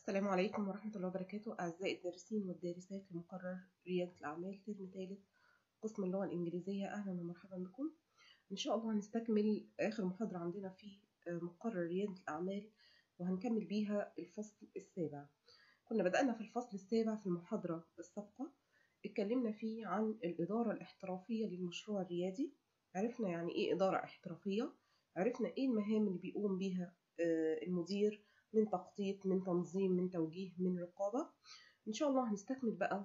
السلام عليكم ورحمة الله وبركاته أعزائي الدارسين والدارسات لمقرر ريادة الأعمال ترم ثالث قسم اللغة الإنجليزية أهلا ومرحبا بكم إن شاء الله هنستكمل آخر محاضرة عندنا في مقرر ريادة الأعمال وهنكمل بيها الفصل السابع كنا بدأنا في الفصل السابع في المحاضرة السابقة اتكلمنا فيه عن الإدارة الاحترافية للمشروع الريادي عرفنا يعني إيه إدارة احترافية عرفنا إيه المهام اللي بيقوم بيها المدير من تخطيط من تنظيم من توجيه من رقابة إن شاء الله هنستكمل بقى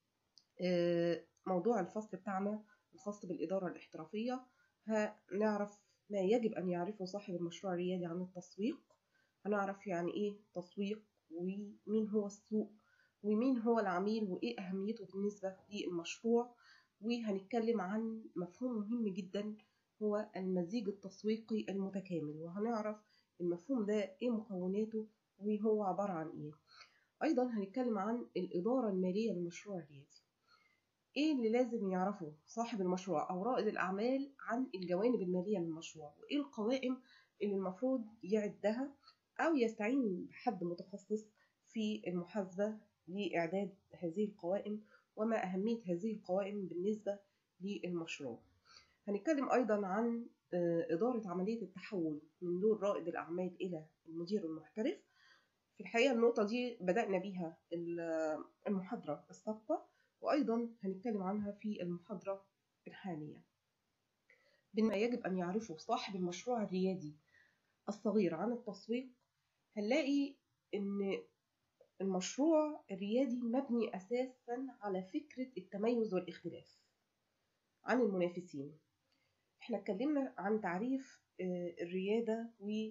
موضوع الفصل بتاعنا الخاص بالإدارة الاحترافية هنعرف ما يجب أن يعرفه صاحب المشروع الريادي عن التسويق هنعرف يعني إيه تسويق ومين هو السوق ومين هو العميل وإيه أهميته بالنسبة للمشروع وهنتكلم عن مفهوم مهم جدا هو المزيج التسويقي المتكامل وهنعرف المفهوم ده ايه مكوناته وهو عبارة عن ايه ايضا هنتكلم عن الادارة المالية للمشروع الريادي ايه اللي لازم يعرفه صاحب المشروع او رائد الاعمال عن الجوانب المالية للمشروع وايه القوائم اللي المفروض يعدها او يستعين بحد متخصص في المحاسبة لإعداد هذه القوائم وما أهمية هذه القوائم بالنسبة للمشروع هنتكلم أيضا عن إدارة عملية التحول من دور رائد الأعمال إلى المدير المحترف في الحقيقة النقطة دي بدأنا بيها المحاضرة السابقة وأيضا هنتكلم عنها في المحاضرة الحالية بما يجب أن يعرفه صاحب المشروع الريادي الصغير عن التسويق هنلاقي إن المشروع الريادي مبني أساسا على فكرة التميز والاختلاف عن المنافسين احنا اتكلمنا عن تعريف الريادة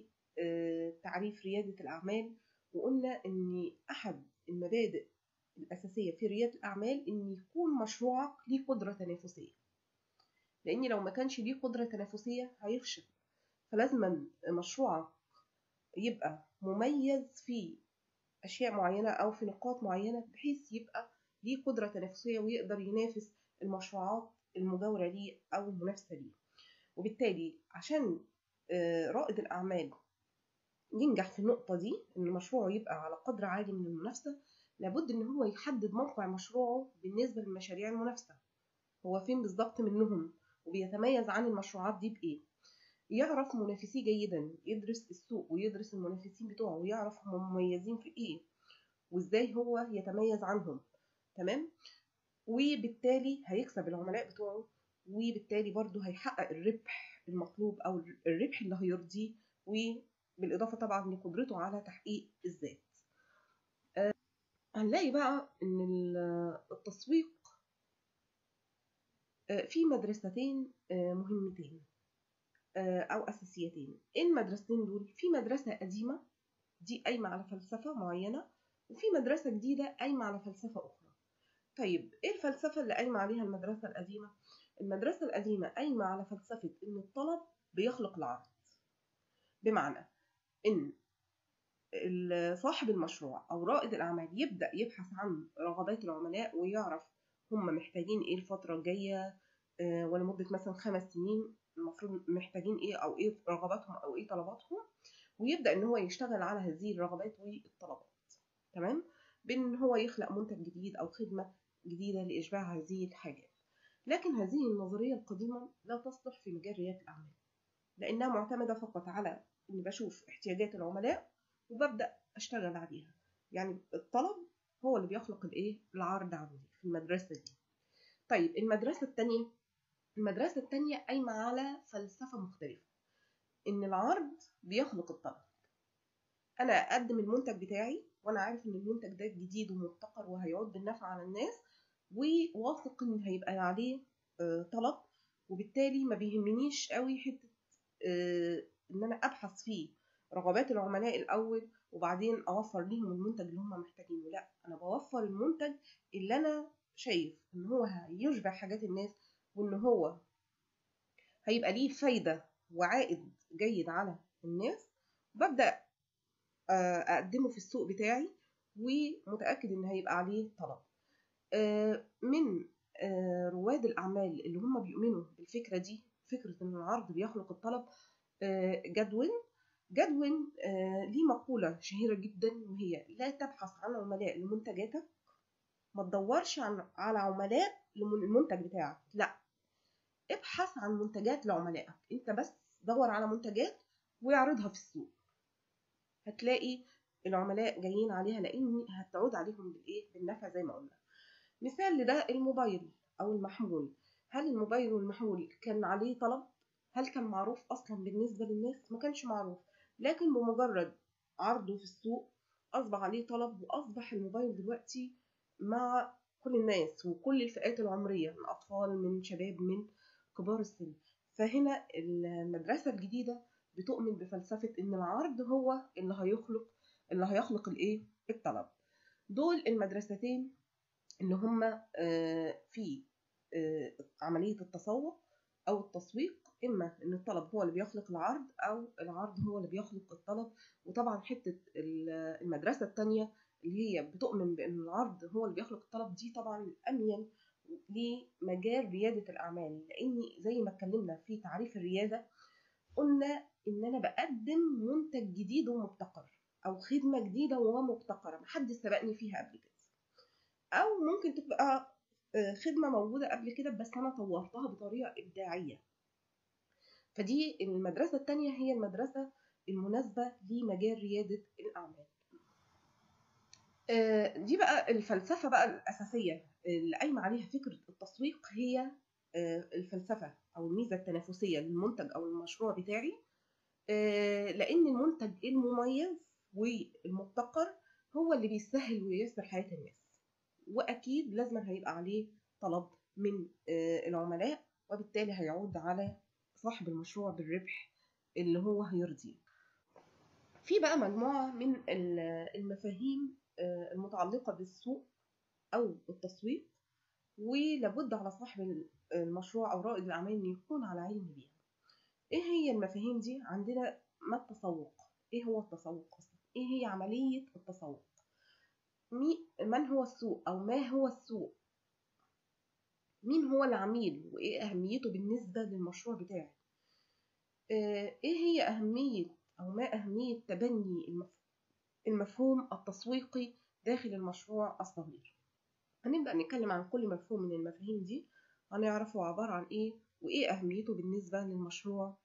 وتعريف ريادة الأعمال وقلنا إن أحد المبادئ الأساسية في ريادة الأعمال إن يكون مشروعك ليه قدرة تنافسية لأن لو ما كانش ليه قدرة تنافسية هيفشل فلازم مشروعك يبقى مميز في أشياء معينة أو في نقاط معينة بحيث يبقى ليه قدرة تنافسية ويقدر ينافس المشروعات المجاورة ليه أو المنافسة ليه وبالتالي عشان رائد الأعمال ينجح في النقطة دي إن مشروعه يبقى على قدر عالي من المنافسة لابد إن هو يحدد موقع مشروعه بالنسبة للمشاريع المنافسة هو فين بالظبط منهم وبيتميز عن المشروعات دي بإيه يعرف منافسيه جيدا يدرس السوق ويدرس المنافسين بتوعه ويعرف هم مميزين في إيه وإزاي هو يتميز عنهم تمام وبالتالي هيكسب العملاء بتوعه وبالتالي برضه هيحقق الربح المطلوب او الربح اللي هيرضيه وبالاضافه طبعا لقدرته على تحقيق الذات آه هنلاقي بقى ان التسويق آه في مدرستين آه مهمتين او اساسيتين ايه المدرستين دول في مدرسه قديمه دي قايمه على فلسفه معينه وفي مدرسه جديده قايمه على فلسفه اخرى طيب ايه الفلسفه اللي قايمه عليها المدرسه القديمه المدرسة القديمة قايمة على فلسفة إن الطلب بيخلق العرض بمعنى إن صاحب المشروع أو رائد الأعمال يبدأ يبحث عن رغبات العملاء ويعرف هم محتاجين إيه الفترة الجاية ولمدة مثلا خمس سنين المفروض محتاجين إيه أو إيه رغباتهم أو إيه طلباتهم ويبدأ إن هو يشتغل على هذه الرغبات والطلبات تمام بإن هو يخلق منتج جديد أو خدمة جديدة لإشباع هذه الحاجات لكن هذه النظرية القديمة لا تصلح في مجال ريادة الأعمال لأنها معتمدة فقط على إني بشوف احتياجات العملاء وببدأ أشتغل عليها يعني الطلب هو اللي بيخلق الإيه العرض عندي في المدرسة دي طيب المدرسة التانية المدرسة التانية قايمة على فلسفة مختلفة إن العرض بيخلق الطلب أنا أقدم المنتج بتاعي وأنا عارف إن المنتج ده جديد ومبتكر وهيعود بالنفع على الناس وواثق ان هيبقى عليه طلب وبالتالي ما بيهمنيش قوي حته ان انا ابحث في رغبات العملاء الاول وبعدين اوفر ليهم المنتج اللي هم محتاجينه لا انا بوفر المنتج اللي انا شايف ان هو هيشبع حاجات الناس وان هو هيبقى ليه فايده وعائد جيد على الناس ببدا اقدمه في السوق بتاعي ومتاكد ان هيبقى عليه طلب من رواد الأعمال اللي هم بيؤمنوا بالفكرة دي فكرة إن العرض بيخلق الطلب جدول جدول آه ليه مقولة شهيرة جدا وهي لا تبحث عن عملاء لمنتجاتك ما تدورش عن على عملاء للمنتج بتاعك لا ابحث عن منتجات لعملائك انت بس دور على منتجات واعرضها في السوق هتلاقي العملاء جايين عليها لان هتعود عليهم بالايه بالنفع زي ما قلنا مثال لده الموبايل او المحمول هل الموبايل والمحمول كان عليه طلب هل كان معروف اصلا بالنسبه للناس ما كانش معروف لكن بمجرد عرضه في السوق اصبح عليه طلب واصبح الموبايل دلوقتي مع كل الناس وكل الفئات العمريه من اطفال من شباب من كبار السن فهنا المدرسه الجديده بتؤمن بفلسفه ان العرض هو اللي هيخلق اللي هيخلق الايه الطلب دول المدرستين اللي هما في عمليه التسوق او التسويق اما ان الطلب هو اللي بيخلق العرض او العرض هو اللي بيخلق الطلب وطبعا حته المدرسه الثانيه اللي هي بتؤمن بان العرض هو اللي بيخلق الطلب دي طبعا امين لمجال رياده الاعمال لان زي ما اتكلمنا في تعريف الرياده قلنا ان انا بقدم منتج جديد ومبتكر او خدمه جديده ومبتكره محدش سبقني فيها قبل كده او ممكن تبقى خدمه موجوده قبل كده بس انا طورتها بطريقه ابداعيه فدي المدرسه الثانيه هي المدرسه المناسبه لمجال رياده الاعمال دي بقى الفلسفه بقى الاساسيه اللي قايمه عليها فكره التسويق هي الفلسفه او الميزه التنافسيه للمنتج او المشروع بتاعي لان المنتج المميز والمبتكر هو اللي بيسهل وييسر حياه الناس واكيد لازم هيبقى عليه طلب من العملاء وبالتالي هيعود على صاحب المشروع بالربح اللي هو هيرضيه في بقى مجموعه من المفاهيم المتعلقه بالسوق او التسويق ولابد على صاحب المشروع او رائد الاعمال انه يكون على علم بيها ايه هي المفاهيم دي عندنا ما التسوق ايه هو التسوق اصلا ايه هي عمليه التسوق من هو السوق او ما هو السوق مين هو العميل وايه اهميته بالنسبه للمشروع بتاعي ايه هي اهميه او ما اهميه تبني المفهوم التسويقي داخل المشروع الصغير هنبدا نتكلم عن كل مفهوم من المفاهيم دي هنعرفه عباره عن ايه وايه اهميته بالنسبه للمشروع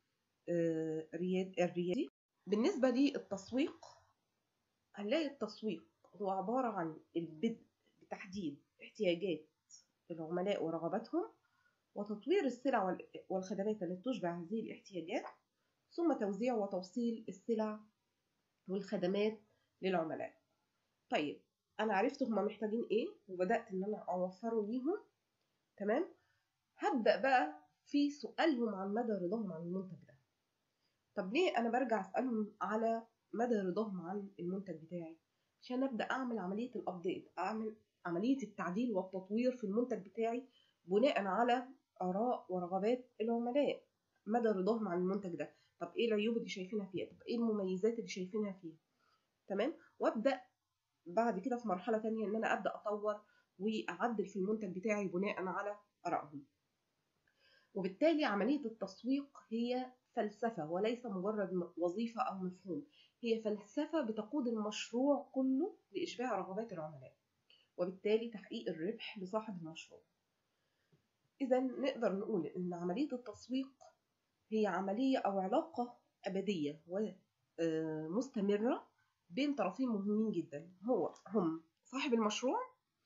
الريادي بالنسبه للتسويق هنلاقي التسويق هو عبارة عن البدء بتحديد احتياجات العملاء ورغباتهم وتطوير السلع والخدمات التي تشبع هذه الاحتياجات ثم توزيع وتوصيل السلع والخدمات للعملاء طيب أنا عرفت هما محتاجين إيه وبدأت إن أنا أوفره ليهم تمام هبدأ بقى في سؤالهم عن مدى رضاهم عن المنتج ده طب ليه أنا برجع أسألهم على مدى رضاهم عن المنتج بتاعي عشان ابدا اعمل عمليه الابديت اعمل عمليه التعديل والتطوير في المنتج بتاعي بناء على اراء ورغبات العملاء مدى رضاهم عن المنتج ده طب ايه العيوب اللي شايفينها فيها طب ايه المميزات اللي شايفينها فيها تمام وابدا بعد كده في مرحله تانية ان انا ابدا اطور واعدل في المنتج بتاعي بناء على ارائهم وبالتالي عمليه التسويق هي فلسفه وليس مجرد وظيفه او مفهوم هي فلسفة بتقود المشروع كله لإشباع رغبات العملاء وبالتالي تحقيق الربح لصاحب المشروع إذا نقدر نقول إن عملية التسويق هي عملية أو علاقة أبدية ومستمرة بين طرفين مهمين جدا هو هم صاحب المشروع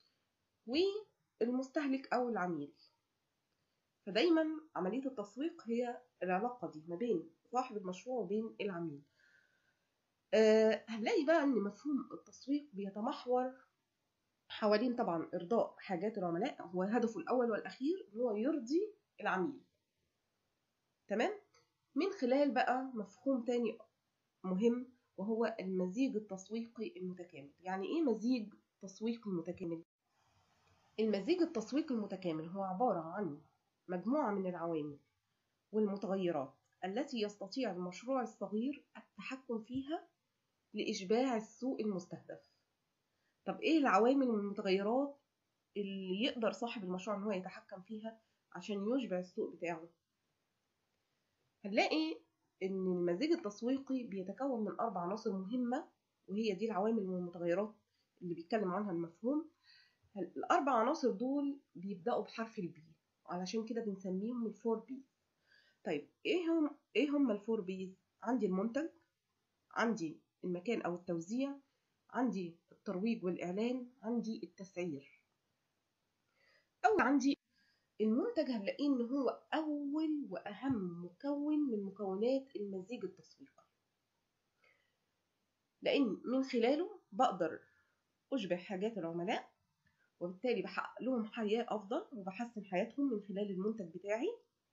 والمستهلك أو العميل فدايما عملية التسويق هي العلاقة دي ما بين صاحب المشروع وبين العميل أه هنلاقي بقى ان مفهوم التسويق بيتمحور حوالين طبعا ارضاء حاجات العملاء هو هدفه الاول والاخير ان هو يرضي العميل تمام من خلال بقى مفهوم تاني مهم وهو المزيج التسويقي المتكامل يعني ايه مزيج تسويقي متكامل المزيج التسويقي المتكامل هو عبارة عن مجموعة من العوامل والمتغيرات التي يستطيع المشروع الصغير التحكم فيها لإشباع السوق المستهدف طب إيه العوامل والمتغيرات اللي يقدر صاحب المشروع إن هو يتحكم فيها عشان يشبع السوق بتاعه هنلاقي إن المزيج التسويقي بيتكون من أربع عناصر مهمة وهي دي العوامل والمتغيرات اللي بيتكلم عنها المفهوم الأربع عناصر دول بيبدأوا بحرف البي علشان كده بنسميهم الفور بي طيب ايه هم ايه هم الفور بيز عندي المنتج عندي المكان او التوزيع عندي الترويج والاعلان عندي التسعير او عندي المنتج هنلاقيه ان هو اول واهم مكون من مكونات المزيج التسويقي لان من خلاله بقدر اشبع حاجات العملاء وبالتالي بحقق لهم حياة أفضل وبحسن حياتهم من خلال المنتج بتاعي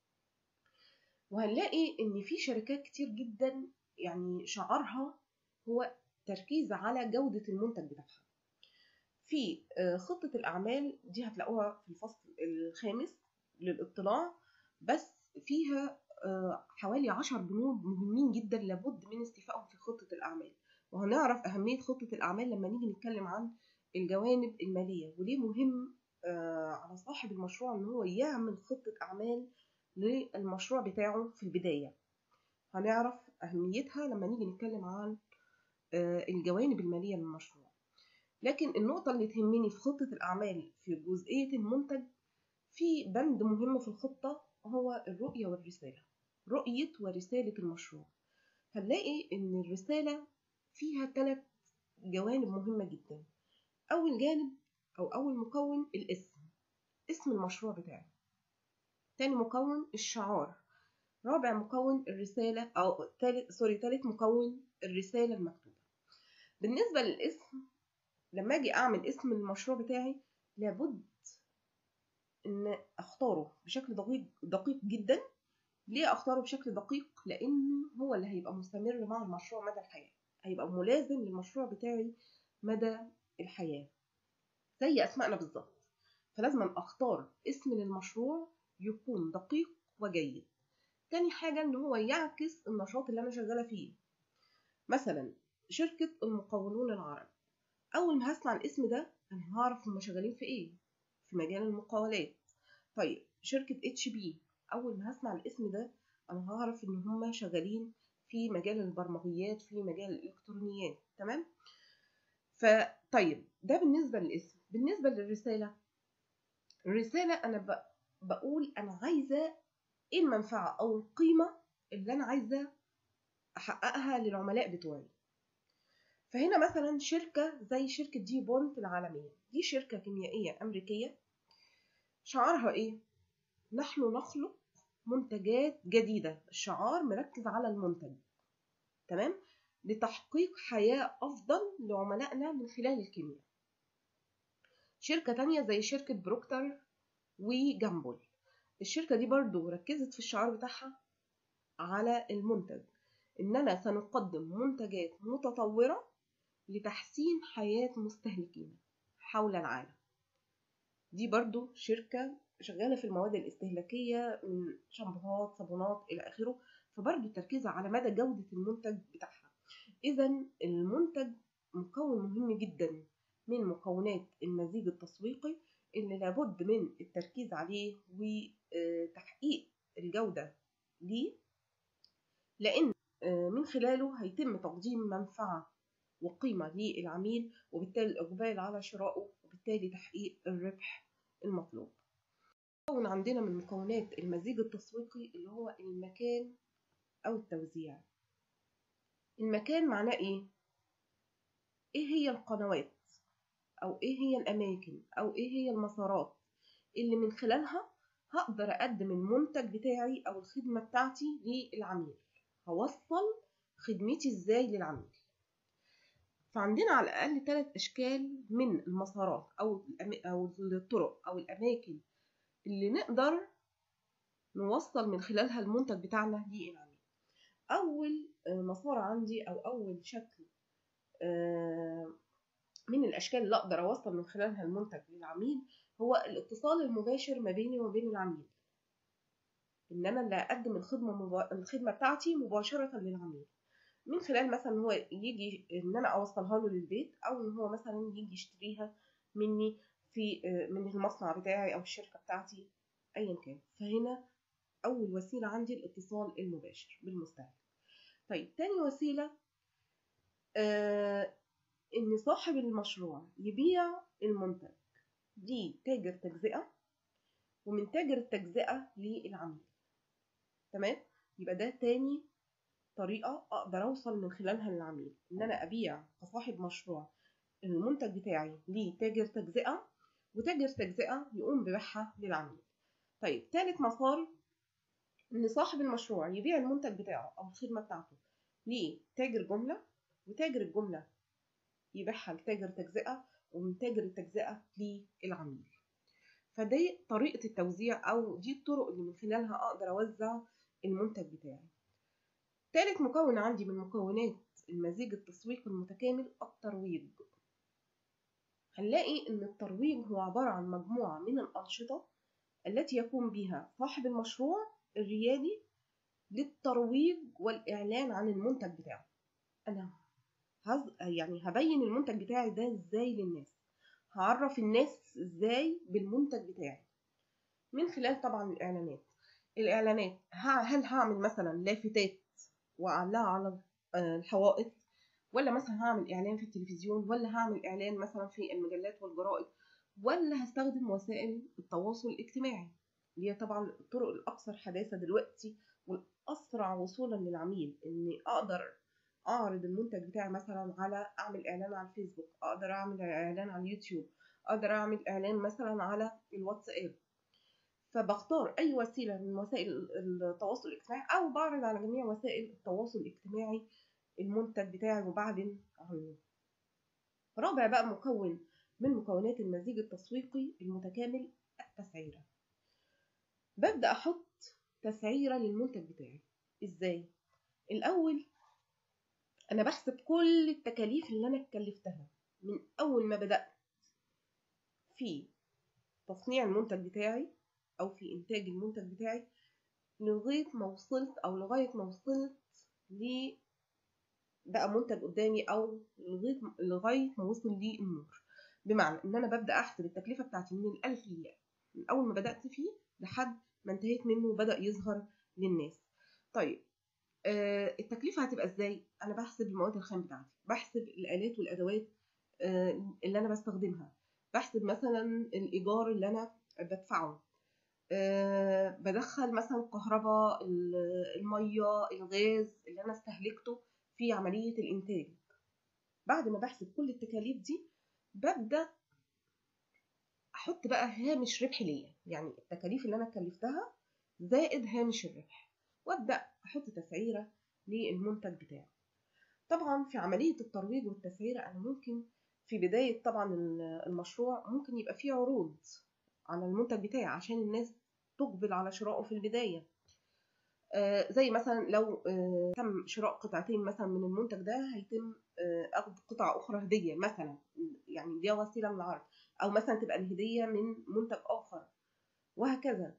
وهنلاقي إن في شركات كتير جدا يعني شعارها هو تركيز على جودة المنتج بتاعها في خطة الأعمال دي هتلاقوها في الفصل الخامس للاطلاع بس فيها حوالي عشر بنود مهمين جدا لابد من استيفائهم في خطة الأعمال وهنعرف أهمية خطة الأعمال لما نيجي نتكلم عن الجوانب المالية وليه مهم على صاحب المشروع ان هو يعمل خطة اعمال للمشروع بتاعه في البداية هنعرف اهميتها لما نيجي نتكلم عن الجوانب المالية للمشروع لكن النقطة اللي تهمني في خطة الاعمال في جزئية المنتج في بند مهم في الخطة هو الرؤية والرسالة رؤية ورسالة المشروع هنلاقي ان الرسالة فيها ثلاث جوانب مهمة جدا أول جانب أو أول مكون الاسم اسم المشروع بتاعي تاني مكون الشعار رابع مكون الرسالة أو تالت سوري تالت مكون الرسالة المكتوبة بالنسبة للاسم لما أجي أعمل اسم المشروع بتاعي لابد إن أختاره بشكل دقيق دقيق جدا ليه أختاره بشكل دقيق؟ لأنه هو اللي هيبقى مستمر مع المشروع مدى الحياة هيبقى ملازم للمشروع بتاعي مدى الحياة زي أسمائنا بالظبط فلازم أختار اسم للمشروع يكون دقيق وجيد تاني حاجة إن هو يعكس النشاط اللي أنا شغالة فيه مثلا شركة المقاولون العرب أول ما هسمع الاسم ده أنا هعرف هما شغالين في إيه في مجال المقاولات طيب شركة اتش بي أول ما هسمع الاسم ده أنا هعرف إن هما شغالين في مجال البرمجيات في مجال الإلكترونيات تمام فطيب ده بالنسبة للاسم بالنسبة للرسالة الرسالة أنا بقول أنا عايزة إيه المنفعة أو القيمة اللي أنا عايزة أحققها للعملاء بتوعي فهنا مثلا شركة زي شركة دي بونت العالمية دي شركة كيميائية أمريكية شعارها إيه؟ نحن نخلق منتجات جديدة الشعار مركز على المنتج تمام؟ لتحقيق حياة أفضل لعملائنا من خلال الكيمياء شركة تانية زي شركة بروكتر وجامبول الشركة دي برضو ركزت في الشعار بتاعها على المنتج إننا سنقدم منتجات متطورة لتحسين حياة مستهلكين حول العالم دي برضو شركة شغالة في المواد الاستهلاكية من شامبوهات صابونات إلى آخره فبرضو التركيز على مدى جودة المنتج بتاعها إذا المنتج مكون مهم جدا من مكونات المزيج التسويقي اللي لابد من التركيز عليه وتحقيق الجودة ليه لأن من خلاله هيتم تقديم منفعة وقيمة للعميل وبالتالي الإقبال على شرائه وبالتالي تحقيق الربح المطلوب مكون عندنا من مكونات المزيج التسويقي اللي هو المكان أو التوزيع المكان معناه إيه؟ إيه هي القنوات أو إيه هي الأماكن أو إيه هي المسارات اللي من خلالها هقدر أقدم المنتج بتاعي أو الخدمة بتاعتي للعميل هوصل خدمتي إزاي للعميل فعندنا على الأقل ثلاث أشكال من المسارات أو أو الطرق أو الأماكن اللي نقدر نوصل من خلالها المنتج بتاعنا للعميل أول مسار عندي أو أول شكل من الأشكال اللي أقدر أوصل من خلالها المنتج للعميل هو الاتصال المباشر ما بيني وبين العميل إن أنا اللي أقدم الخدمة مبا... الخدمة بتاعتي مباشرة للعميل من خلال مثلا هو يجي إن أنا أوصلها له للبيت أو إن هو مثلا يجي يشتريها مني في من المصنع بتاعي أو الشركة بتاعتي أيا كان فهنا أول وسيلة عندي الاتصال المباشر بالمستهلك طيب تاني وسيلة آه إن صاحب المشروع يبيع المنتج لتاجر تجزئة ومن تاجر التجزئة للعميل تمام يبقى ده تاني طريقة أقدر أوصل من خلالها للعميل إن أنا أبيع كصاحب مشروع المنتج بتاعي لتاجر تجزئة وتاجر تجزئة يقوم ببيعها للعميل طيب تالت مسار إن صاحب المشروع يبيع المنتج بتاعه أو الخدمة بتاعته لتاجر جملة وتاجر الجملة يبيعها لتاجر تجزئة ومن تاجر التجزئة للعميل فدي طريقة التوزيع أو دي الطرق اللي من خلالها أقدر أوزع المنتج بتاعي تالت مكون عندي من مكونات المزيج التسويقي المتكامل الترويج هنلاقي إن الترويج هو عبارة عن مجموعة من الأنشطة التي يقوم بها صاحب المشروع الريادي للترويج والإعلان عن المنتج بتاعه أنا هز... يعني هبين المنتج بتاعي ده إزاي للناس هعرف الناس إزاي بالمنتج بتاعي من خلال طبعا الإعلانات الإعلانات هل هعمل مثلا لافتات وأعلقها على الحوائط ولا مثلا هعمل إعلان في التلفزيون ولا هعمل إعلان مثلا في المجلات والجرائد ولا هستخدم وسائل التواصل الاجتماعي اللي هي طبعا الطرق الأكثر حداثة دلوقتي والأسرع وصولا للعميل إني أقدر أعرض المنتج بتاعي مثلا على أعمل إعلان على الفيسبوك أقدر أعمل إعلان على اليوتيوب أقدر أعمل إعلان مثلا على الواتساب فبختار أي وسيلة من وسائل التواصل الاجتماعي أو بعرض على جميع وسائل التواصل الاجتماعي المنتج بتاعي وبعدين عنه رابع بقى مكون من مكونات المزيج التسويقي المتكامل التسعيرة ببدأ أحط تسعيرة للمنتج بتاعي إزاي؟ الأول أنا بحسب كل التكاليف اللي أنا اتكلفتها من أول ما بدأت في تصنيع المنتج بتاعي أو في إنتاج المنتج بتاعي لغاية ما وصلت أو لغاية ما وصلت ل بقى منتج قدامي أو لغاية لغاية ما وصل لي النور بمعنى إن أنا ببدأ أحسب التكلفة بتاعتي من الألف للياء من أول ما بدأت فيه لحد ما انتهيت منه وبدأ يظهر للناس طيب آه التكلفة هتبقى ازاي؟ أنا بحسب المواد الخام بتاعتي بحسب الآلات والأدوات آه اللي أنا بستخدمها بحسب مثلا الإيجار اللي أنا بدفعه أه بدخل مثلا الكهرباء المية الغاز اللي أنا استهلكته في عملية الإنتاج بعد ما بحسب كل التكاليف دي ببدأ أحط بقى هامش ربح ليا يعني التكاليف اللي أنا كلفتها زائد هامش الربح وأبدأ أحط تسعيرة للمنتج بتاعي طبعا في عملية الترويج والتسعيرة أنا ممكن في بداية طبعا المشروع ممكن يبقى فيه عروض على المنتج بتاعي عشان الناس تقبل على شرائه في البداية آه زي مثلا لو آه تم شراء قطعتين مثلا من المنتج ده هيتم آه أخذ قطعة أخرى هدية مثلا يعني دي وسيلة من العرض أو مثلا تبقى الهدية من منتج آخر وهكذا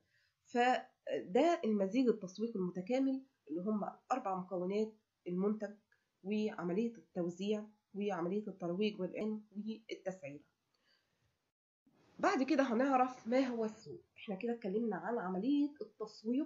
فده المزيج التسويقي المتكامل اللي هم أربع مكونات المنتج وعملية التوزيع وعملية الترويج والإعلان والتسعيرة بعد كده هنعرف ما هو السوق احنا كده اتكلمنا عن عملية التسويق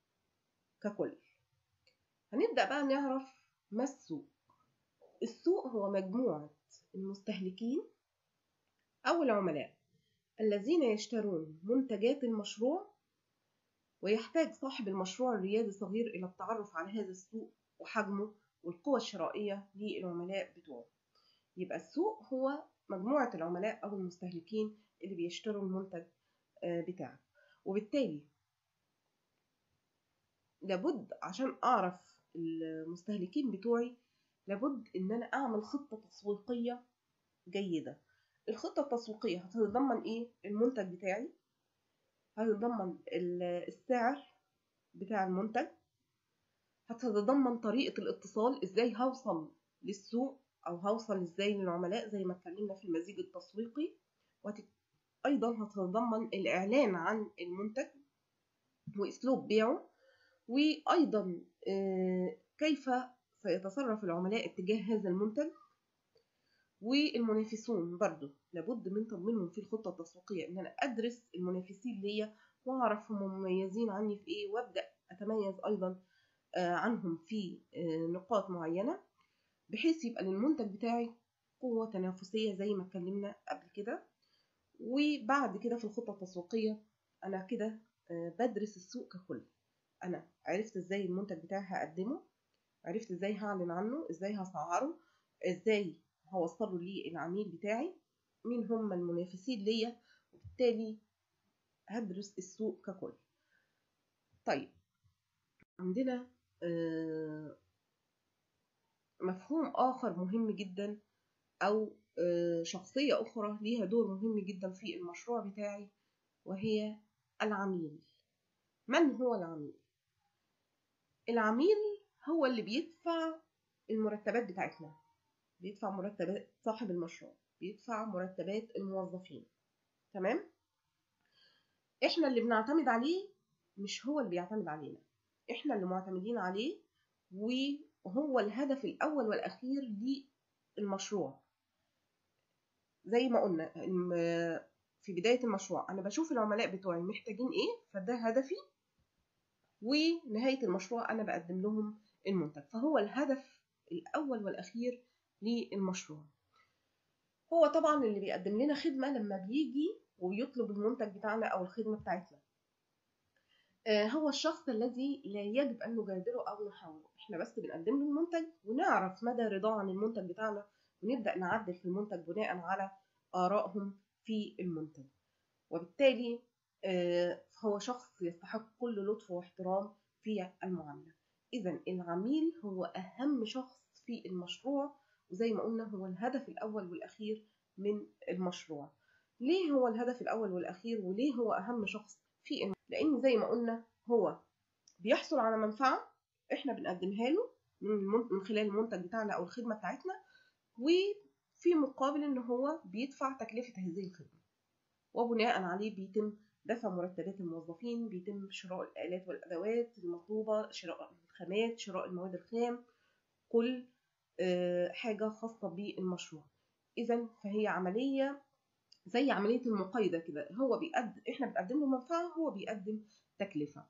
ككل هنبدأ بقى نعرف ما السوق السوق هو مجموعة المستهلكين أو العملاء الذين يشترون منتجات المشروع ويحتاج صاحب المشروع الريادي الصغير إلى التعرف على هذا السوق وحجمه والقوة الشرائية للعملاء بتوعه يبقى السوق هو مجموعة العملاء أو المستهلكين اللي بيشتروا المنتج بتاعك وبالتالي لابد عشان أعرف المستهلكين بتوعي لابد إن أنا أعمل خطة تسويقية جيدة الخطة التسويقية هتتضمن إيه؟ المنتج بتاعي هتتضمن السعر بتاع المنتج هتتضمن طريقة الاتصال إزاي هوصل للسوق أو هوصل إزاي للعملاء زي ما اتكلمنا في المزيج التسويقي وهتت... أيضا هتتضمن الإعلان عن المنتج وأسلوب بيعه وأيضا كيف سيتصرف العملاء اتجاه هذا المنتج والمنافسون برضو لابد من تضمينهم في الخطة التسويقية إن أنا أدرس المنافسين ليا وأعرف هم مميزين عني في إيه وأبدأ أتميز أيضا عنهم في نقاط معينة بحيث يبقى للمنتج بتاعي قوة تنافسية زي ما اتكلمنا قبل كده وبعد كده في الخطة التسويقية أنا كده بدرس السوق ككل أنا عرفت إزاي المنتج بتاعي هقدمه عرفت إزاي هعلن عنه إزاي هسعره إزاي هوصله للعميل بتاعي مين هم المنافسين ليا وبالتالي هدرس السوق ككل طيب عندنا مفهوم آخر مهم جدا أو شخصية أخرى ليها دور مهم جدا في المشروع بتاعي وهي العميل من هو العميل؟ العميل هو اللي بيدفع المرتبات بتاعتنا بيدفع مرتبات صاحب المشروع بيدفع مرتبات الموظفين تمام؟ احنا اللي بنعتمد عليه مش هو اللي بيعتمد علينا احنا اللي معتمدين عليه وهو الهدف الاول والاخير للمشروع زي ما قلنا في بداية المشروع أنا بشوف العملاء بتوعي محتاجين إيه فده هدفي ونهاية المشروع أنا بقدم لهم المنتج فهو الهدف الأول والأخير للمشروع هو طبعا اللي بيقدم لنا خدمة لما بيجي ويطلب المنتج بتاعنا أو الخدمة بتاعتنا هو الشخص الذي لا يجب أن نجادله أو نحاوله إحنا بس بنقدم له المنتج ونعرف مدى رضاه عن المنتج بتاعنا ونبدأ نعدل في المنتج بناء على آرائهم في المنتج وبالتالي هو شخص يستحق كل لطف واحترام في المعاملة إذا العميل هو أهم شخص في المشروع وزي ما قلنا هو الهدف الأول والأخير من المشروع ليه هو الهدف الأول والأخير وليه هو أهم شخص في المشروع؟ لأن زي ما قلنا هو بيحصل على منفعة إحنا بنقدمها له من خلال المنتج بتاعنا أو الخدمة بتاعتنا وفي مقابل ان هو بيدفع تكلفة هذه الخدمة وبناء عليه بيتم دفع مرتبات الموظفين بيتم شراء الآلات والأدوات المطلوبة شراء الخامات شراء المواد الخام كل حاجة خاصة بالمشروع إذا فهي عملية زي عملية المقايضة كده هو بيقدم إحنا بنقدم له منفعة هو بيقدم تكلفة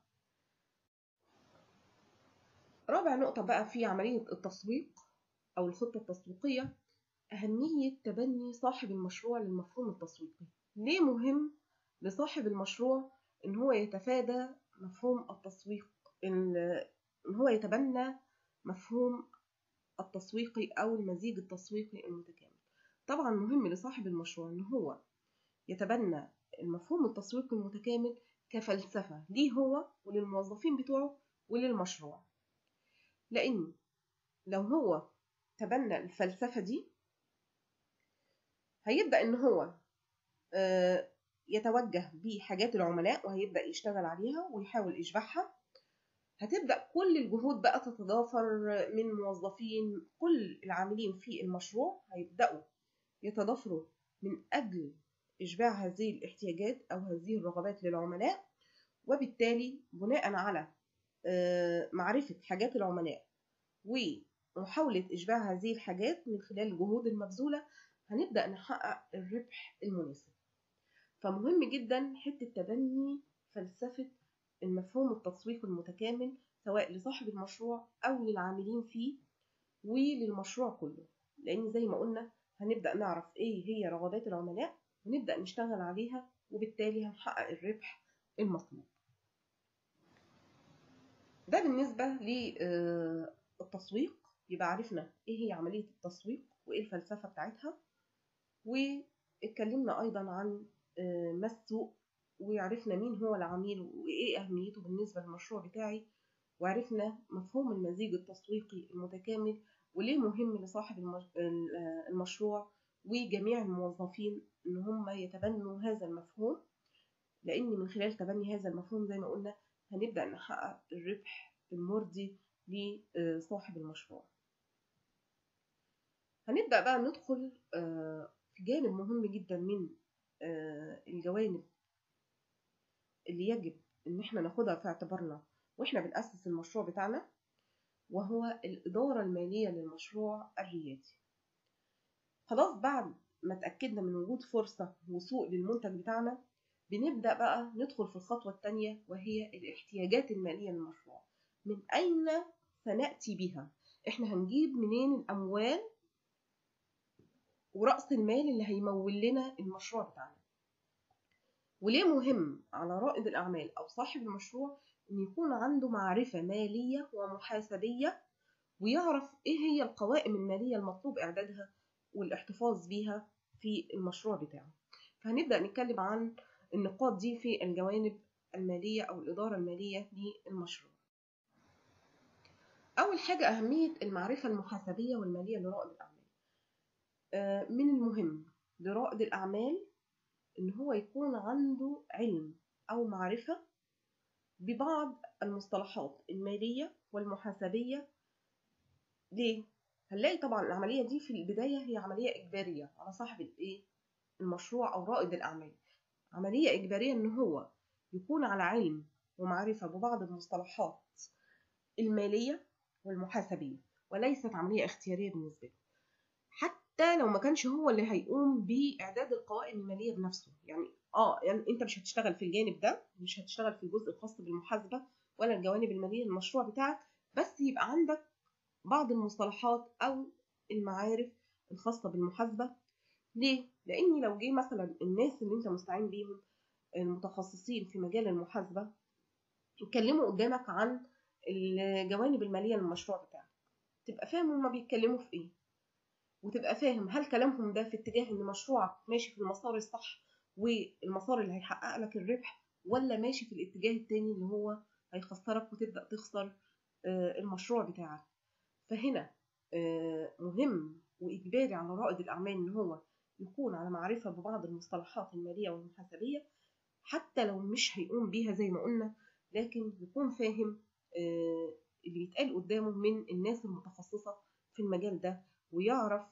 رابع نقطة بقى في عملية التسويق أو الخطة التسويقية أهمية تبني صاحب المشروع للمفهوم التسويقي ليه مهم لصاحب المشروع إن هو يتفادى مفهوم التسويق إن هو يتبنى مفهوم التسويقي أو المزيج التسويقي المتكامل طبعا مهم لصاحب المشروع إن هو يتبنى المفهوم التسويقي المتكامل كفلسفة ليه هو وللموظفين بتوعه وللمشروع لأن لو هو تبنى الفلسفة دي هيبدأ إن هو يتوجه بحاجات العملاء وهيبدأ يشتغل عليها ويحاول إشباعها هتبدأ كل الجهود بقى تتضافر من موظفين كل العاملين في المشروع هيبدأوا يتضافروا من أجل إشباع هذه الاحتياجات أو هذه الرغبات للعملاء وبالتالي بناء على معرفة حاجات العملاء ومحاولة إشباع هذه الحاجات من خلال الجهود المبذولة هنبدأ نحقق الربح المناسب فمهم جدا حتة تبني فلسفة المفهوم التسويقي المتكامل سواء لصاحب المشروع أو للعاملين فيه وللمشروع كله لأن زي ما قلنا هنبدأ نعرف إيه هي رغبات العملاء ونبدأ نشتغل عليها وبالتالي هنحقق الربح المطلوب ده بالنسبة للتسويق يبقى عرفنا إيه هي عملية التسويق وإيه الفلسفة بتاعتها واتكلمنا أيضا عن ما السوق وعرفنا مين هو العميل وإيه أهميته بالنسبة للمشروع بتاعي وعرفنا مفهوم المزيج التسويقي المتكامل وليه مهم لصاحب المشروع وجميع الموظفين إن هم يتبنوا هذا المفهوم لأن من خلال تبني هذا المفهوم زي ما قلنا هنبدأ نحقق الربح المرضي لصاحب المشروع هنبدأ بقى ندخل في جانب مهم جدا من الجوانب اللي يجب ان احنا ناخدها في اعتبارنا واحنا بنأسس المشروع بتاعنا وهو الإدارة المالية للمشروع الريادي خلاص بعد ما اتأكدنا من وجود فرصة وسوق للمنتج بتاعنا بنبدأ بقى ندخل في الخطوة التانية وهي الاحتياجات المالية للمشروع من أين سنأتي بها إحنا هنجيب منين الأموال ورأس المال اللي هيمول لنا المشروع بتاعنا وليه مهم على رائد الأعمال أو صاحب المشروع إن يكون عنده معرفة مالية ومحاسبية ويعرف إيه هي القوائم المالية المطلوب إعدادها والاحتفاظ بيها في المشروع بتاعه فهنبدأ نتكلم عن النقاط دي في الجوانب المالية أو الإدارة المالية للمشروع أول حاجة أهمية المعرفة المحاسبية والمالية لرائد الأعمال من المهم لرائد الأعمال إن هو يكون عنده علم أو معرفة ببعض المصطلحات المالية والمحاسبية ليه؟ هنلاقي طبعا العملية دي في البداية هي عملية إجبارية على صاحب الإيه؟ المشروع أو رائد الأعمال عملية إجبارية إن هو يكون على علم ومعرفة ببعض المصطلحات المالية والمحاسبية وليست عملية اختيارية بالنسبة له حتى لو ما كانش هو اللي هيقوم بإعداد القوائم المالية بنفسه يعني اه يعني انت مش هتشتغل في الجانب ده مش هتشتغل في الجزء الخاص بالمحاسبة ولا الجوانب المالية للمشروع بتاعك بس يبقى عندك بعض المصطلحات أو المعارف الخاصة بالمحاسبة ليه؟ لأن لو جه مثلا الناس اللي أنت مستعين بيهم المتخصصين في مجال المحاسبة يتكلموا قدامك عن الجوانب المالية للمشروع بتاعك تبقى فاهم هما بيتكلموا في إيه وتبقى فاهم هل كلامهم ده في اتجاه إن مشروعك ماشي في المسار الصح والمسار اللي هيحقق لك الربح ولا ماشي في الاتجاه التاني اللي هو هيخسرك وتبدأ تخسر المشروع بتاعك فهنا مهم وإجباري على رائد الأعمال إن هو يكون على معرفة ببعض المصطلحات المالية والمحاسبية حتى لو مش هيقوم بيها زي ما قلنا لكن يكون فاهم اللي بيتقال قدامه من الناس المتخصصة في المجال ده ويعرف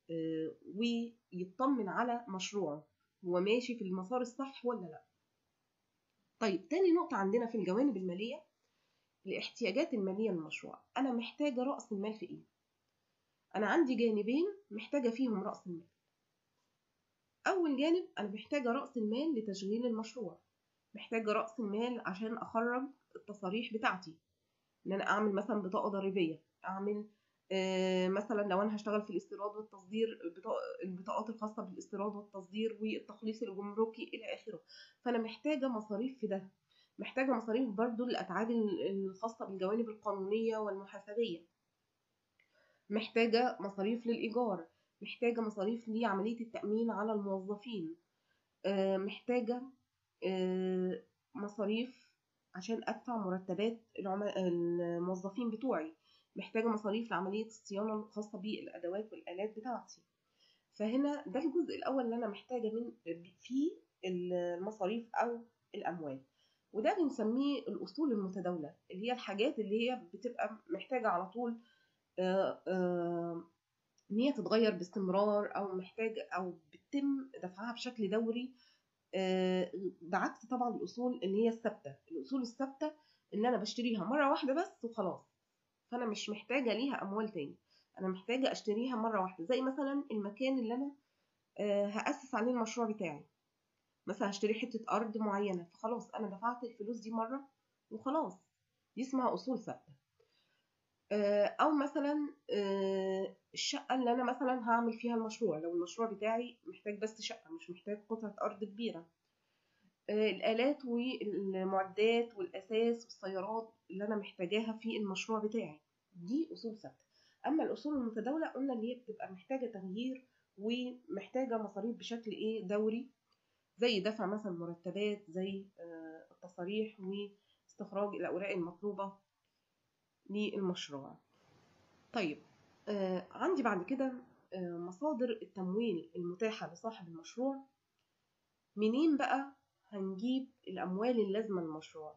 ويطمن على مشروعه هو ماشي في المسار الصح ولا لا طيب تاني نقطة عندنا في الجوانب المالية الاحتياجات المالية للمشروع أنا محتاجة رأس المال في إيه؟ أنا عندي جانبين محتاجة فيهم رأس المال أول جانب أنا محتاجة رأس المال لتشغيل المشروع محتاجة رأس المال عشان أخرج التصاريح بتاعتي إن أنا أعمل مثلا بطاقة ضريبية أعمل آه مثلا لو أنا هشتغل في الاستيراد والتصدير البطاقات الخاصة بالاستيراد والتصدير والتخليص الجمركي إلى آخره فأنا محتاجة مصاريف في ده محتاجة مصاريف برضو الأتعاب الخاصة بالجوانب القانونية والمحاسبية محتاجة مصاريف للإيجار محتاجة مصاريف لعملية التأمين على الموظفين محتاجة مصاريف عشان أدفع مرتبات الموظفين بتوعي محتاجة مصاريف لعملية الصيانة الخاصة بالأدوات والآلات بتاعتي فهنا ده الجزء الأول اللي أنا محتاجة من فيه المصاريف أو الأموال وده بنسميه الأصول المتداولة اللي هي الحاجات اللي هي بتبقى محتاجة على طول آآ آآ إن هي تتغير باستمرار أو محتاج أو بتتم دفعها بشكل دوري بعكس طبعا الأصول اللي هي الثابتة الأصول الثابتة اللي أنا بشتريها مرة واحدة بس وخلاص فأنا مش محتاجة ليها أموال تاني أنا محتاجة أشتريها مرة واحدة زي مثلا المكان اللي أنا هأسس عليه المشروع بتاعي مثلا هشتري حتة أرض معينة فخلاص أنا دفعت الفلوس دي مرة وخلاص دي اسمها أصول ثابتة أو مثلا الشقة اللي أنا مثلا هعمل فيها المشروع لو المشروع بتاعي محتاج بس شقة مش محتاج قطعة أرض كبيرة الآلات والمعدات والأساس والسيارات اللي أنا محتاجاها في المشروع بتاعي دي أصول ثابتة أما الأصول المتداولة قلنا اللي هي بتبقى محتاجة تغيير ومحتاجة مصاريف بشكل إيه دوري زي دفع مثلا مرتبات زي التصاريح واستخراج الأوراق المطلوبة للمشروع طيب آه عندي بعد كده آه مصادر التمويل المتاحة لصاحب المشروع منين بقى هنجيب الأموال اللازمة للمشروع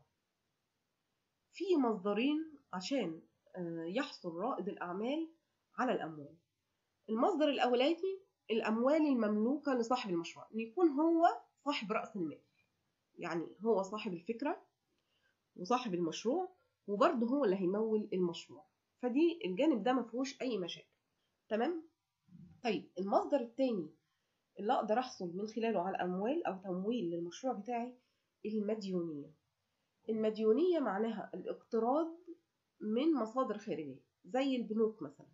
في مصدرين عشان آه يحصل رائد الأعمال على الأموال المصدر الأولاني الأموال المملوكة لصاحب المشروع إن يكون هو صاحب رأس المال يعني هو صاحب الفكرة وصاحب المشروع وبرضه هو اللي هيمول المشروع فدي الجانب ده مفيهوش أي مشاكل تمام طيب المصدر التاني اللي أقدر أحصل من خلاله على أموال أو تمويل للمشروع بتاعي المديونية المديونية معناها الاقتراض من مصادر خارجية زي البنوك مثلا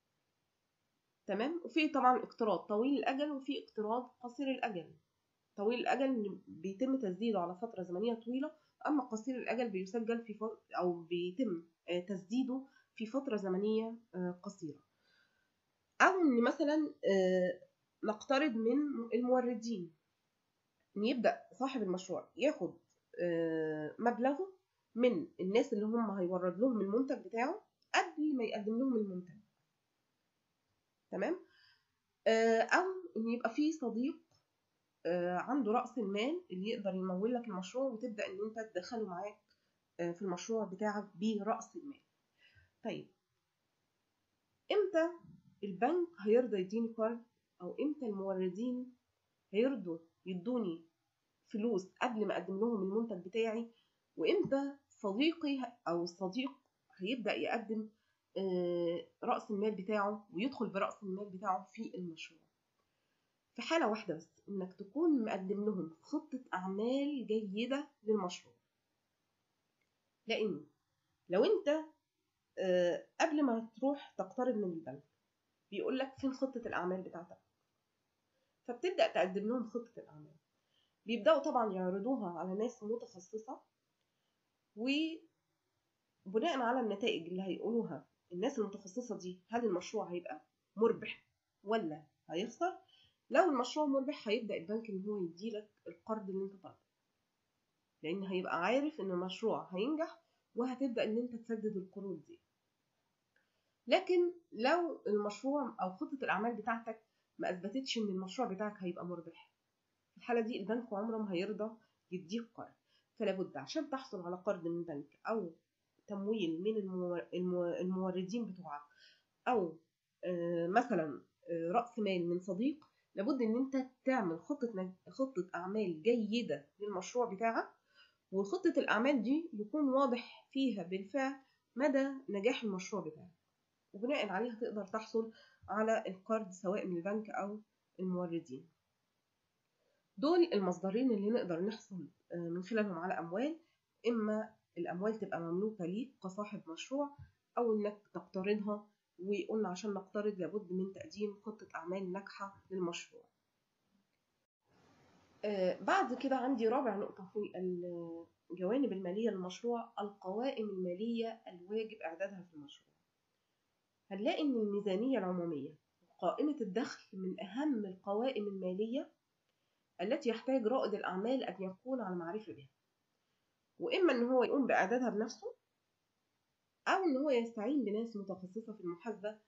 تمام وفي طبعا اقتراض طويل الأجل وفي اقتراض قصير الأجل طويل الأجل بيتم تسديده على فترة زمنية طويلة أما قصير الأجل بيسجل في فترة أو بيتم تسديده في فترة زمنية قصيرة أو إن مثلا نقترض من الموردين إن يبدأ صاحب المشروع ياخد مبلغه من الناس اللي هم هيورد لهم المنتج بتاعه قبل ما يقدم لهم المنتج تمام او ان يبقى في صديق عنده راس المال اللي يقدر يمول لك المشروع وتبدا ان انت تدخله معاك في المشروع بتاعك براس المال طيب امتى البنك هيرضى يديني كارد او امتى الموردين هيرضوا يدوني فلوس قبل ما اقدم لهم المنتج بتاعي وامتى صديقي او الصديق هيبدا يقدم راس المال بتاعه ويدخل براس المال بتاعه في المشروع في حاله واحده بس انك تكون مقدم لهم خطه اعمال جيده للمشروع لان لو انت قبل ما تروح تقترض من البنك بيقول لك فين خطه الاعمال بتاعتك فبتبدا تقدم لهم خطه الاعمال بيبداوا طبعا يعرضوها على ناس متخصصه وبناء على النتائج اللي هيقولوها الناس المتخصصه دي هل المشروع هيبقى مربح ولا هيخسر لو المشروع مربح هيبدا البنك ان هو يديلك القرض اللي انت طالبه لان هيبقى عارف ان المشروع هينجح وهتبدا ان انت تسدد القروض دي لكن لو المشروع او خطه الاعمال بتاعتك ما اثبتتش ان المشروع بتاعك هيبقى مربح في الحاله دي البنك عمره ما هيرضى يديك قرض فلا بد عشان تحصل على قرض من بنك او تمويل من الموردين بتوعك او مثلا راس مال من صديق لابد ان انت تعمل خطه خطه اعمال جيده للمشروع بتاعك وخطه الاعمال دي يكون واضح فيها بالفعل مدى نجاح المشروع بتاعك وبناء عليها تقدر تحصل على القرض سواء من البنك او الموردين دول المصدرين اللي نقدر نحصل من خلالهم على اموال اما الاموال تبقى مملوكه ليك كصاحب مشروع او انك تقترضها وقلنا عشان نقترض لابد من تقديم خطه اعمال ناجحه للمشروع آه بعد كده عندي رابع نقطه في الجوانب الماليه للمشروع القوائم الماليه الواجب اعدادها في المشروع هنلاقي ان الميزانيه العموميه قائمه الدخل من اهم القوائم الماليه التي يحتاج رائد الأعمال أن يكون على معرفة بها وإما إن هو يقوم بإعدادها بنفسه أو إن هو يستعين بناس متخصصة في المحاسبة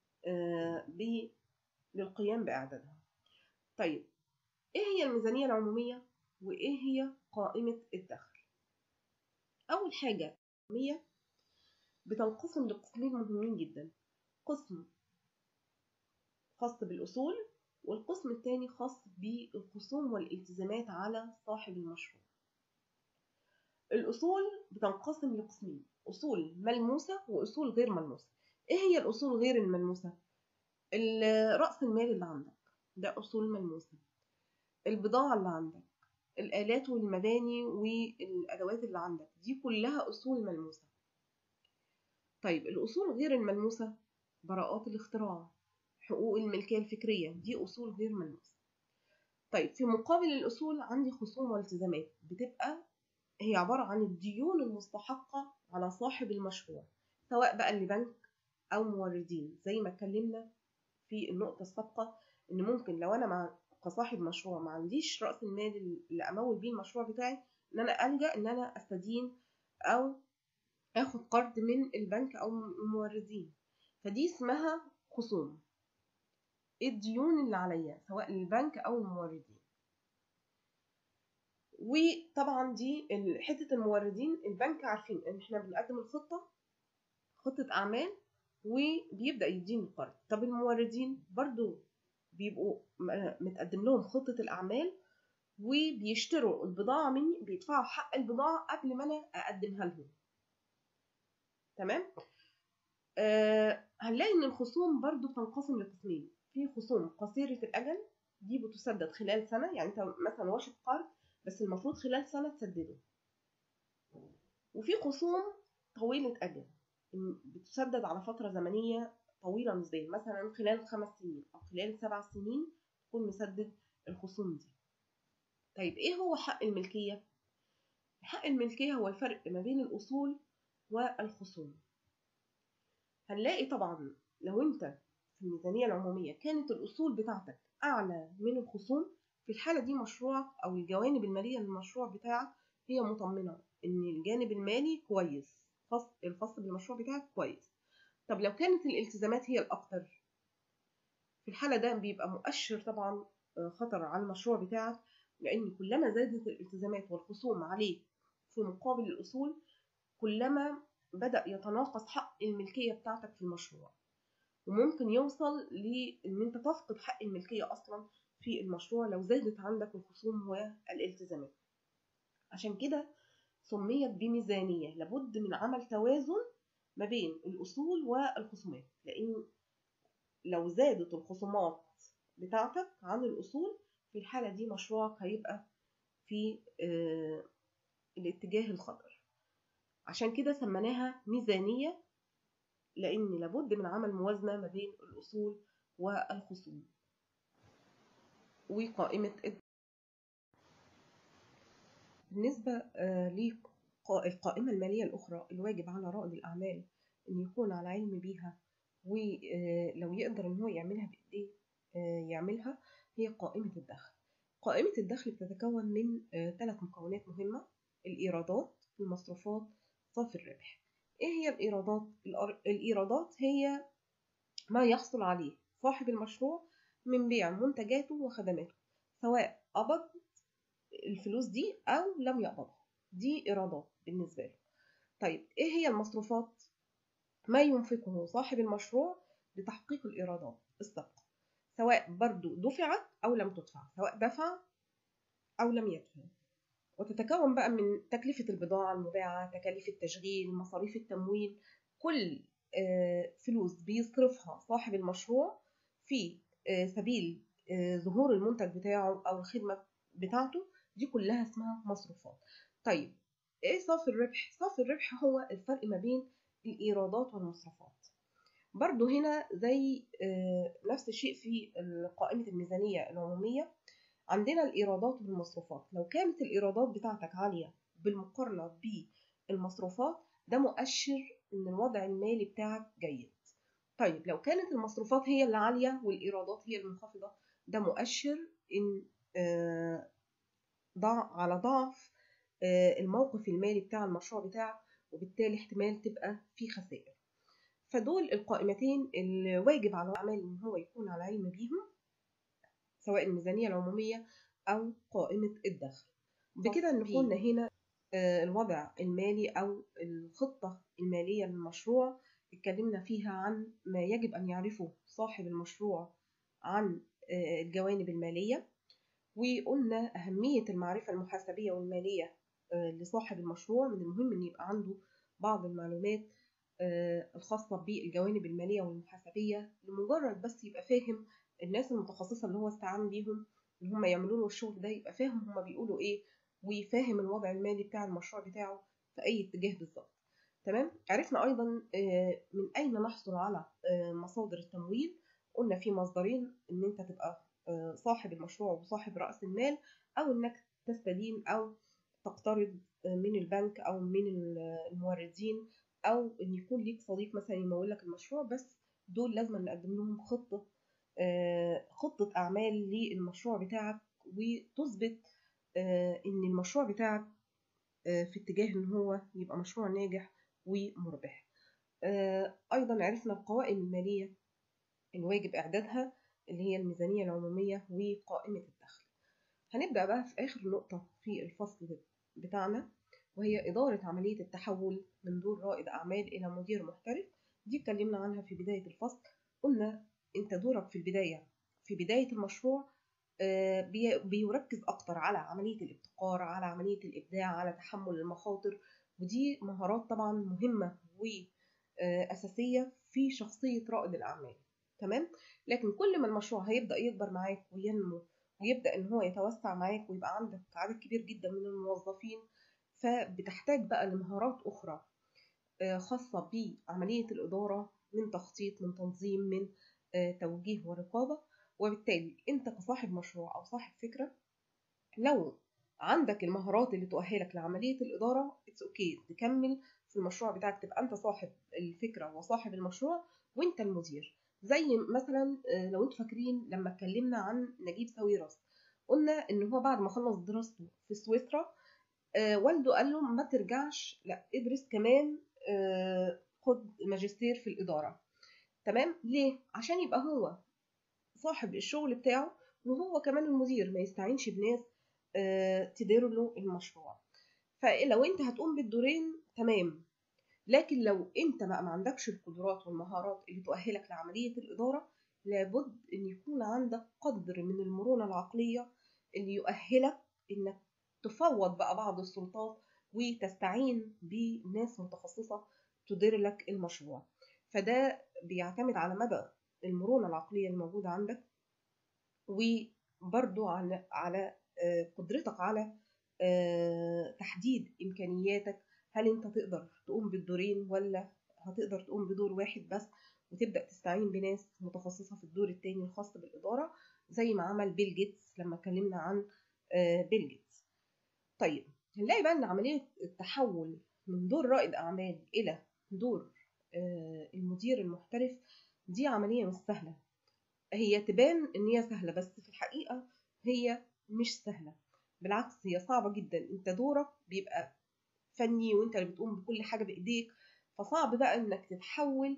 للقيام بإعدادها طيب إيه هي الميزانية العمومية وإيه هي قائمة الدخل أول حاجة هي بتنقسم لقسمين مهمين جدا قسم خاص بالأصول والقسم الثاني خاص بالخصوم والالتزامات على صاحب المشروع الأصول بتنقسم لقسمين أصول ملموسة وأصول غير ملموسة إيه هي الأصول غير الملموسة؟ رأس المال اللي عندك ده أصول ملموسة البضاعة اللي عندك الآلات والمباني والأدوات اللي عندك دي كلها أصول ملموسة طيب الأصول غير الملموسة براءات الاختراع حقوق الملكية الفكرية دي أصول غير ملموسة طيب في مقابل الأصول عندي خصوم والتزامات بتبقى هي عبارة عن الديون المستحقة على صاحب المشروع سواء بقى لبنك أو موردين زي ما اتكلمنا في النقطة السابقة إن ممكن لو أنا مع كصاحب مشروع ما عنديش رأس المال اللي أمول بيه المشروع بتاعي إن أنا ألجأ إن أنا أستدين أو آخد قرض من البنك أو الموردين فدي اسمها خصوم الديون اللي عليا سواء للبنك او الموردين وطبعا دي حته الموردين البنك عارفين ان احنا بنقدم الخطه خطه اعمال وبيبدا يديني القرض طب الموردين برضو بيبقوا متقدم لهم خطه الاعمال وبيشتروا البضاعه مني بيدفعوا حق البضاعه قبل ما انا اقدمها لهم تمام آه هنلاقي ان الخصوم برضو بتنقسم لقسمين في خصوم قصيرة الأجل دي بتسدد خلال سنة يعني أنت مثلا واخد قرض بس المفروض خلال سنة تسدده وفي خصوم طويلة أجل بتسدد على فترة زمنية طويلة نسبيا مثلا خلال خمس سنين أو خلال سبع سنين تكون مسدد الخصوم دي طيب إيه هو حق الملكية؟ حق الملكية هو الفرق ما بين الأصول والخصوم هنلاقي طبعا لو أنت في الميزانية العمومية كانت الأصول بتاعتك أعلى من الخصوم في الحالة دي مشروعك أو الجوانب المالية للمشروع بتاعك هي مطمنة إن الجانب المالي كويس الخاص بالمشروع بتاعك كويس طب لو كانت الالتزامات هي الأكتر في الحالة ده بيبقى مؤشر طبعا خطر على المشروع بتاعك لأن كلما زادت الالتزامات والخصوم عليك في مقابل الأصول كلما بدأ يتناقص حق الملكية بتاعتك في المشروع وممكن يوصل لأن أنت تفقد حق الملكية أصلا في المشروع لو زادت عندك الخصوم والالتزامات عشان كده سميت بميزانية لابد من عمل توازن ما بين الأصول والخصومات لأن لو زادت الخصومات بتاعتك عن الأصول في الحالة دي مشروعك هيبقى في اه الاتجاه الخطر عشان كده سميناها ميزانية لأن لابد من عمل موازنة ما بين الأصول والخصوم وقائمة بالنسبة للقائمة المالية الأخرى الواجب على رائد الأعمال إن يكون على علم بيها ولو يقدر إن هو يعملها بإيديه يعملها هي قائمة الدخل قائمة الدخل بتتكون من ثلاث مكونات مهمة الإيرادات المصروفات صافي الربح إيه هي الإيرادات؟ الإيرادات هي ما يحصل عليه صاحب المشروع من بيع منتجاته وخدماته سواء قبض الفلوس دي أو لم يقبضها دي إيرادات بالنسبة له طيب إيه هي المصروفات؟ ما ينفقه صاحب المشروع لتحقيق الإيرادات السابقة سواء برضو دفعت أو لم تدفع سواء دفع أو لم يدفع وتتكون بقى من تكلفة البضاعة المباعة تكاليف التشغيل مصاريف التمويل كل فلوس بيصرفها صاحب المشروع في سبيل ظهور المنتج بتاعه أو الخدمة بتاعته دي كلها اسمها مصروفات طيب ايه صافي الربح صافي الربح هو الفرق ما بين الايرادات والمصروفات برضو هنا زي نفس الشيء في قائمة الميزانية العمومية عندنا الإيرادات والمصروفات لو كانت الإيرادات بتاعتك عالية بالمقارنة بالمصروفات ده مؤشر إن الوضع المالي بتاعك جيد طيب لو كانت المصروفات هي اللي عالية والإيرادات هي المنخفضة ده مؤشر إن ضع على ضعف الموقف المالي بتاع المشروع بتاعك وبالتالي احتمال تبقى في خسائر فدول القائمتين اللي واجب على الأعمال إن هو يكون على علم بيهم سواء الميزانية العمومية أو قائمة الدخل بكده نكون هنا الوضع المالي أو الخطة المالية للمشروع اتكلمنا فيها عن ما يجب أن يعرفه صاحب المشروع عن الجوانب المالية وقلنا أهمية المعرفة المحاسبية والمالية لصاحب المشروع من المهم أن يبقى عنده بعض المعلومات الخاصة بالجوانب المالية والمحاسبية لمجرد بس يبقى فاهم الناس المتخصصة اللي هو استعان بيهم ان هم يعملوا له الشغل ده يبقى فاهم هم بيقولوا ايه وفاهم الوضع المالي بتاع المشروع بتاعه في اي اتجاه بالظبط تمام عرفنا ايضا من اين نحصل على مصادر التمويل قلنا في مصدرين ان انت تبقى صاحب المشروع وصاحب راس المال او انك تستدين او تقترض من البنك او من الموردين او ان يكون ليك صديق مثلا يمول لك المشروع بس دول لازم نقدم لهم خطه خطة أعمال للمشروع بتاعك وتثبت إن المشروع بتاعك في اتجاه إن هو يبقى مشروع ناجح ومربح أيضا عرفنا القوائم المالية الواجب إعدادها اللي هي الميزانية العمومية وقائمة الدخل هنبدأ بقى في آخر نقطة في الفصل بتاعنا وهي إدارة عملية التحول من دور رائد أعمال إلى مدير محترف دي اتكلمنا عنها في بداية الفصل قلنا انت دورك في البداية في بداية المشروع بيركز أكتر على عملية الابتكار على عملية الإبداع على تحمل المخاطر ودي مهارات طبعا مهمة وأساسية في شخصية رائد الأعمال تمام لكن كل ما المشروع هيبدأ يكبر معاك وينمو ويبدأ إن هو يتوسع معاك ويبقى عندك عدد كبير جدا من الموظفين فبتحتاج بقى لمهارات أخرى آه، خاصة بعملية الإدارة من تخطيط من تنظيم من آه، توجيه ورقابة وبالتالي أنت كصاحب مشروع أو صاحب فكرة لو عندك المهارات اللي تؤهلك لعملية الإدارة اتس اوكي okay. تكمل في المشروع بتاعك تبقى أنت صاحب الفكرة وصاحب المشروع وأنت المدير زي مثلا آه، لو انتوا فاكرين لما اتكلمنا عن نجيب ساويرس قلنا ان هو بعد ما خلص دراسته في سويسرا آه، والده قال له ما ترجعش لا ادرس كمان آه، خد ماجستير في الإدارة تمام ليه؟ عشان يبقى هو صاحب الشغل بتاعه وهو كمان المدير ما يستعينش بناس تدير له المشروع فلو انت هتقوم بالدورين تمام لكن لو انت بقى ما عندكش القدرات والمهارات اللي تؤهلك لعملية الإدارة لابد ان يكون عندك قدر من المرونة العقلية اللي يؤهلك انك تفوض بقى بعض السلطات وتستعين بناس متخصصة تدير لك المشروع فده بيعتمد على مدى المرونة العقلية الموجودة عندك وبرضو على على قدرتك على تحديد إمكانياتك هل أنت تقدر تقوم بالدورين ولا هتقدر تقوم بدور واحد بس وتبدأ تستعين بناس متخصصة في الدور التاني الخاص بالإدارة زي ما عمل بيل جيتس لما اتكلمنا عن بيل جيتس طيب هنلاقي بقى ان عملية التحول من دور رائد أعمال إلى دور المدير المحترف دي عملية مش سهلة هي تبان إن هي سهلة بس في الحقيقة هي مش سهلة بالعكس هي صعبة جدا انت دورك بيبقى فني وانت اللي بتقوم بكل حاجة بإيديك فصعب بقى انك تتحول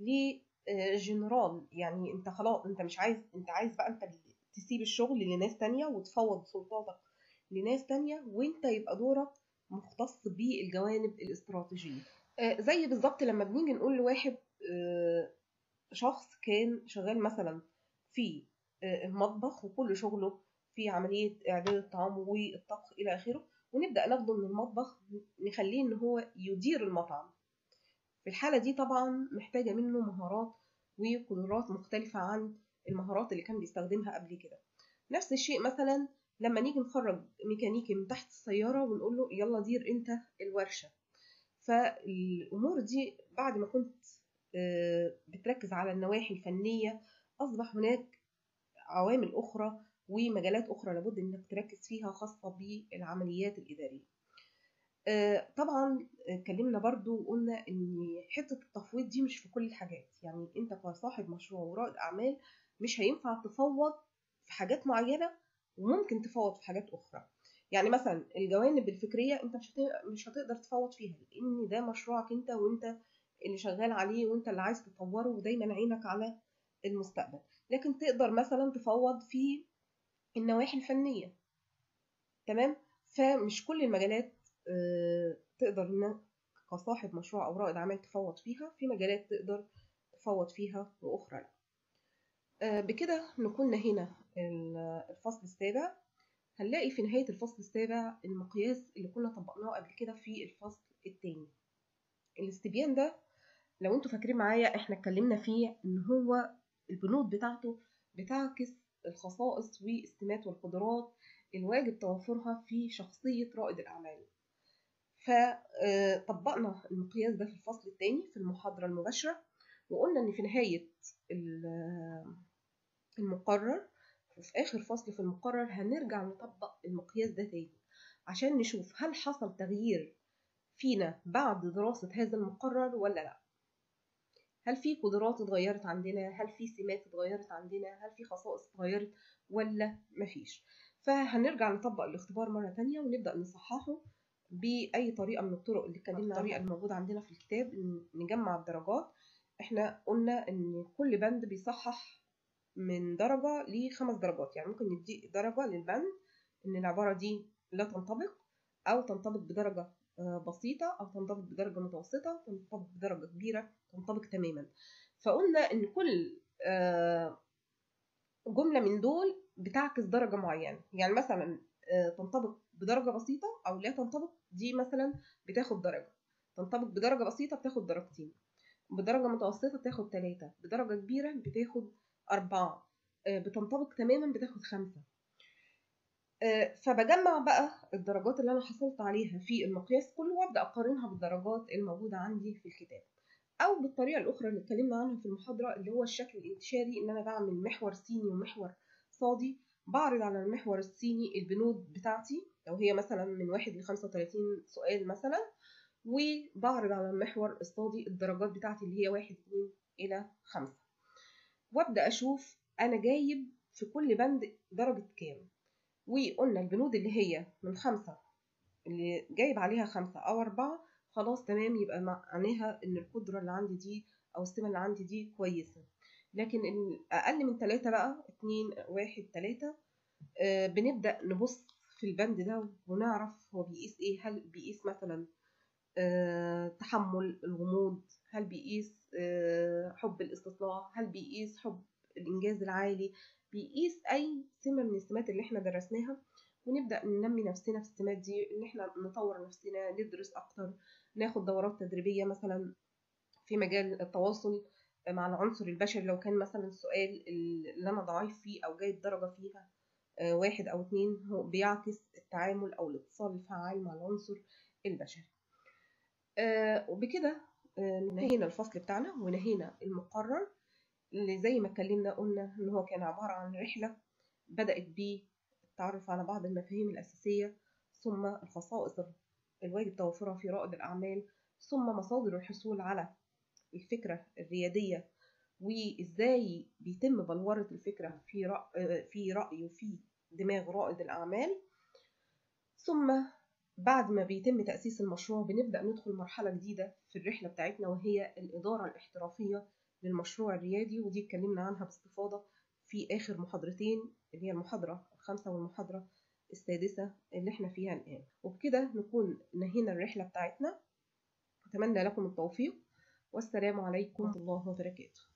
لجنرال يعني انت خلاص انت مش عايز انت عايز بقى انت تسيب الشغل لناس تانية وتفوض سلطاتك لناس تانية وانت يبقى دورك مختص بالجوانب الاستراتيجية زي بالظبط لما بنيجي نقول لواحد شخص كان شغال مثلا في المطبخ وكل شغله في عملية إعداد الطعام والطبخ إلى آخره ونبدأ ناخده من المطبخ نخليه إن هو يدير المطعم في الحالة دي طبعا محتاجة منه مهارات وقدرات مختلفة عن المهارات اللي كان بيستخدمها قبل كده نفس الشيء مثلا لما نيجي نخرج ميكانيكي من تحت السيارة ونقول له يلا دير انت الورشة فالأمور دي بعد ما كنت بتركز على النواحي الفنية أصبح هناك عوامل أخرى ومجالات أخرى لابد إنك تركز فيها خاصة بالعمليات الإدارية طبعا اتكلمنا برضو وقلنا ان حته التفويض دي مش في كل الحاجات يعني انت كصاحب مشروع ورائد اعمال مش هينفع تفوض في حاجات معينه وممكن تفوض في حاجات اخرى يعني مثلا الجوانب الفكريه انت مش مش هتقدر تفوض فيها لان ده مشروعك انت وانت اللي شغال عليه وانت اللي عايز تطوره ودايما عينك على المستقبل لكن تقدر مثلا تفوض في النواحي الفنيه تمام فمش كل المجالات تقدر انك كصاحب مشروع او رائد اعمال تفوض فيها في مجالات تقدر تفوض فيها واخرى لا بكده نكون هنا الفصل السابع هنلاقي في نهاية الفصل السابع المقياس اللي كنا طبقناه قبل كده في الفصل التاني الاستبيان ده لو انتوا فاكرين معايا احنا اتكلمنا فيه ان هو البنود بتاعته بتعكس الخصائص والسمات والقدرات الواجب توفرها في شخصية رائد الأعمال فطبقنا المقياس ده في الفصل الثاني في المحاضرة المباشرة وقلنا إن في نهاية المقرر وفي آخر فصل في المقرر هنرجع نطبق المقياس ده تاني عشان نشوف هل حصل تغيير فينا بعد دراسة هذا المقرر ولا لأ هل في قدرات اتغيرت عندنا هل في سمات اتغيرت عندنا هل في خصائص اتغيرت ولا مفيش فهنرجع نطبق الاختبار مرة تانية ونبدأ نصححه بأي طريقة من الطرق اللي اتكلمنا الطريقة الموجودة عندنا في الكتاب نجمع الدرجات احنا قلنا ان كل بند بيصحح من درجة لخمس درجات يعني ممكن ندي درجة للبند ان العبارة دي لا تنطبق او تنطبق بدرجة بسيطة او تنطبق بدرجة متوسطة تنطبق بدرجة كبيرة تنطبق تماما فقلنا ان كل جملة من دول بتعكس درجة معينة يعني مثلا تنطبق بدرجة بسيطة أو لا تنطبق دي مثلا بتاخد درجة تنطبق بدرجة بسيطة بتاخد درجتين بدرجة متوسطة بتاخد تلاتة بدرجة كبيرة بتاخد أربعة بتنطبق تماما بتاخد خمسة آه، فبجمع بقى الدرجات اللي انا حصلت عليها في المقياس كله وابدا اقارنها بالدرجات الموجوده عندي في الكتاب او بالطريقه الاخرى اللي اتكلمنا عنها في المحاضره اللي هو الشكل الانتشاري ان انا بعمل محور صيني ومحور صادي بعرض على المحور الصيني البنود بتاعتي لو هي مثلا من واحد ل 35 سؤال مثلا وبعرض على المحور الصادي الدرجات بتاعتي اللي هي واحد اتنين إلى خمسة وابدأ أشوف أنا جايب في كل بند درجة كام وقلنا البنود اللي هي من خمسة اللي جايب عليها خمسة أو أربعة خلاص تمام يبقى معناها إن القدرة اللي عندي دي أو السمة اللي عندي دي كويسة لكن أقل من تلاتة بقى اتنين واحد تلاتة آه بنبدأ نبص في البند ده ونعرف هو بيقيس إيه هل بيقيس مثلا آه تحمل الغموض هل بيقيس آه حب الاستطلاع هل بيقيس حب الإنجاز العالي بيقيس أي سمة من السمات اللي احنا درسناها ونبدأ ننمي نفسنا في السمات دي إن احنا نطور نفسنا ندرس أكتر ناخد دورات تدريبية مثلا في مجال التواصل مع العنصر البشري لو كان مثلا السؤال اللي أنا ضعيف فيه أو جايب درجة فيها واحد أو اتنين هو بيعكس التعامل أو الاتصال الفعال مع العنصر البشري وبكده نهينا الفصل بتاعنا ونهينا المقرر اللي زي ما اتكلمنا قلنا ان هو كان عبارة عن رحلة بدأت بالتعرف على بعض المفاهيم الأساسية ثم الخصائص الواجب توفرها في رائد الأعمال ثم مصادر الحصول على الفكرة الريادية وإزاي بيتم بلورة الفكرة في رأي, في رأي وفي دماغ رائد الأعمال ثم بعد ما بيتم تأسيس المشروع بنبدأ ندخل مرحلة جديدة في الرحلة بتاعتنا وهي الإدارة الاحترافية للمشروع الريادي ودي اتكلمنا عنها باستفاضة في آخر محاضرتين اللي هي المحاضرة الخامسة والمحاضرة السادسة اللي احنا فيها الآن وبكده نكون نهينا الرحلة بتاعتنا أتمنى لكم التوفيق والسلام عليكم ورحمة الله وبركاته